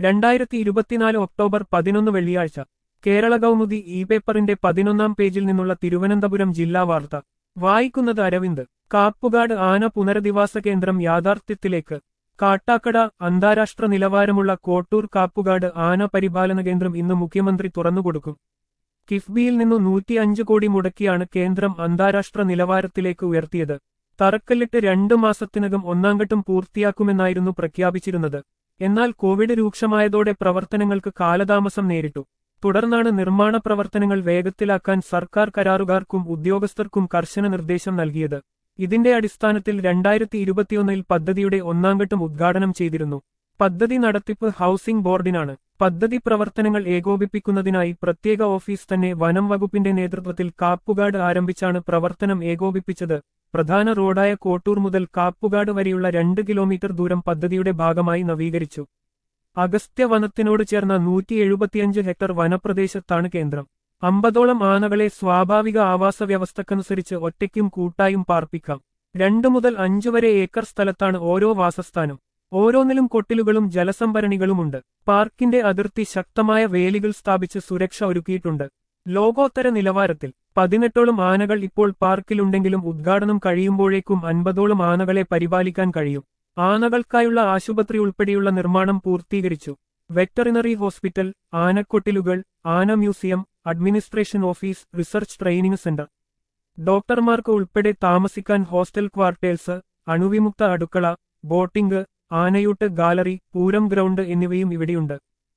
രണ്ടായിരത്തി ഇരുപത്തിനാല് ഒക്ടോബർ പതിനൊന്ന് വെള്ളിയാഴ്ച കേരള കൗമുദി ഇ പേപ്പറിന്റെ പതിനൊന്നാം പേജിൽ നിന്നുള്ള തിരുവനന്തപുരം ജില്ലാ വാർത്ത വായിക്കുന്നത് അരവിന്ദ് കാപ്പുകാട് ആന പുനരധിവാസ കേന്ദ്രം യാഥാർത്ഥ്യത്തിലേക്ക് കാട്ടാക്കട അന്താരാഷ്ട്ര നിലവാരമുള്ള കോട്ടൂർ കാപ്പുകാട് ആന പരിപാലന കേന്ദ്രം ഇന്ന് മുഖ്യമന്ത്രി തുറന്നുകൊടുക്കും കിഫ്ബിയിൽ നിന്നു നൂറ്റിയഞ്ച് കോടി മുടക്കിയാണ് കേന്ദ്രം അന്താരാഷ്ട്ര നിലവാരത്തിലേക്ക് ഉയർത്തിയത് തറക്കല്ലിട്ട് രണ്ടു മാസത്തിനകം ഒന്നാംഘട്ടം പൂർത്തിയാക്കുമെന്നായിരുന്നു പ്രഖ്യാപിച്ചിരുന്നത് എന്നാൽ കോവിഡ് രൂക്ഷമായതോടെ പ്രവർത്തനങ്ങൾക്ക് കാലതാമസം നേരിട്ടു തുടർന്നാണ് നിർമ്മാണ പ്രവർത്തനങ്ങൾ വേഗത്തിലാക്കാൻ സർക്കാർ കരാറുകാർക്കും ഉദ്യോഗസ്ഥർക്കും കർശന നിർദ്ദേശം നൽകിയത് ഇതിന്റെ അടിസ്ഥാനത്തിൽ രണ്ടായിരത്തി ഇരുപത്തിയൊന്നിൽ പദ്ധതിയുടെ ഒന്നാംഘട്ടം ഉദ്ഘാടനം ചെയ്തിരുന്നു പദ്ധതി നടത്തിപ്പ് ഹൌസിംഗ് ബോർഡിനാണ് പദ്ധതി പ്രവർത്തനങ്ങൾ ഏകോപിപ്പിക്കുന്നതിനായി പ്രത്യേക ഓഫീസ് തന്നെ വനം വകുപ്പിന്റെ നേതൃത്വത്തിൽ കാപ്പുകാട് ആരംഭിച്ചാണ് പ്രവർത്തനം ഏകോപിപ്പിച്ചത് പ്രധാന റോഡായ കോട്ടൂർ മുതൽ കാപ്പുകാട് വരെയുള്ള രണ്ട് കിലോമീറ്റർ ദൂരം പദ്ധതിയുടെ ഭാഗമായി നവീകരിച്ചു അഗസ്ത്യ വനത്തിനോട് ചേർന്ന നൂറ്റി എഴുപത്തിയഞ്ച് ഹെക്ടർ വനപ്രദേശത്താണ് കേന്ദ്രം അമ്പതോളം ആനകളെ സ്വാഭാവിക ആവാസ വ്യവസ്ഥക്കനുസരിച്ച് ഒറ്റയ്ക്കും കൂട്ടായും പാർപ്പിക്കാം രണ്ടു മുതൽ അഞ്ചു വരെ ഏക്കർ സ്ഥലത്താണ് ഓരോ വാസസ്ഥാനം ഓരോന്നിലും കൊട്ടിലുകളും ജലസംഭരണികളുമുണ്ട് പാർക്കിന്റെ അതിർത്തി ശക്തമായ വേലികൾ സ്ഥാപിച്ച് സുരക്ഷ ഒരുക്കിയിട്ടുണ്ട് ലോകോത്തര നിലവാരത്തിൽ പതിനെട്ടോളം ആനകൾ ഇപ്പോൾ പാർക്കിലുണ്ടെങ്കിലും ഉദ്ഘാടനം കഴിയുമ്പോഴേക്കും അൻപതോളം ആനകളെ പരിപാലിക്കാൻ കഴിയും ആനകൾക്കായുള്ള ആശുപത്രി ഉൾപ്പെടെയുള്ള നിർമ്മാണം പൂർത്തീകരിച്ചു വെറ്ററിനറി ഹോസ്പിറ്റൽ ആനക്കൊട്ടിലുകൾ ആന museum administration office research training centre ഡോക്ടർമാർക്ക് ഉൾപ്പെടെ താമസിക്കാൻ ഹോസ്റ്റൽ ക്വാർട്ടേഴ്സ് അണുവിമുക്ത അടുക്കള ബോട്ടിംഗ് ആനയൂട്ട് ഗാലറി പൂരം ഗ്രൗണ്ട് എന്നിവയും ഇവിടെയുണ്ട്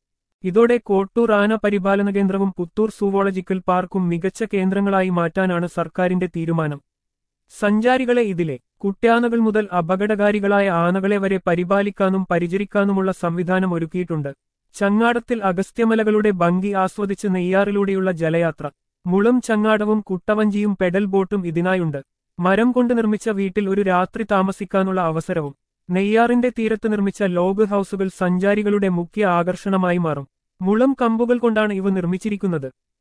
ഇതോടെ കോട്ടൂർ ആന പരിപാലന കേന്ദ്രവും പുത്തൂർ സൂവോളജിക്കൽ പാർക്കും മികച്ച കേന്ദ്രങ്ങളായി മാറ്റാനാണ് സർക്കാരിന്റെ തീരുമാനം സഞ്ചാരികളെ ഇതിലെ കുട്യാനകൾ മുതൽ അപകടകാരികളായ ആനകളെ വരെ പരിപാലിക്കാനും പരിചരിക്കാനുമുള്ള സംവിധാനം ഒരുക്കിയിട്ടുണ്ട് ചങ്ങാടത്തിൽ അഗസ്ത്യമലകളുടെ ഭംഗി ആസ്വദിച്ച് നെയ്യാറിലൂടെയുള്ള ജലയാത്ര മുളം ചങ്ങാടവും കുട്ടവഞ്ചിയും പെഡൽ ബോട്ടും ഇതിനായുണ്ട് മരം കൊണ്ട് നിർമ്മിച്ച വീട്ടിൽ ഒരു രാത്രി താമസിക്കാനുള്ള അവസരവും നെയ്യാറിന്റെ തീരത്ത് നിർമ്മിച്ച ലോഗ് ഹൌസുകൾ സഞ്ചാരികളുടെ മുഖ്യ ആകർഷണമായി മാറും മുളം കമ്പുകൾ കൊണ്ടാണ് ഇവ നിർമ്മിച്ചിരിക്കുന്നത്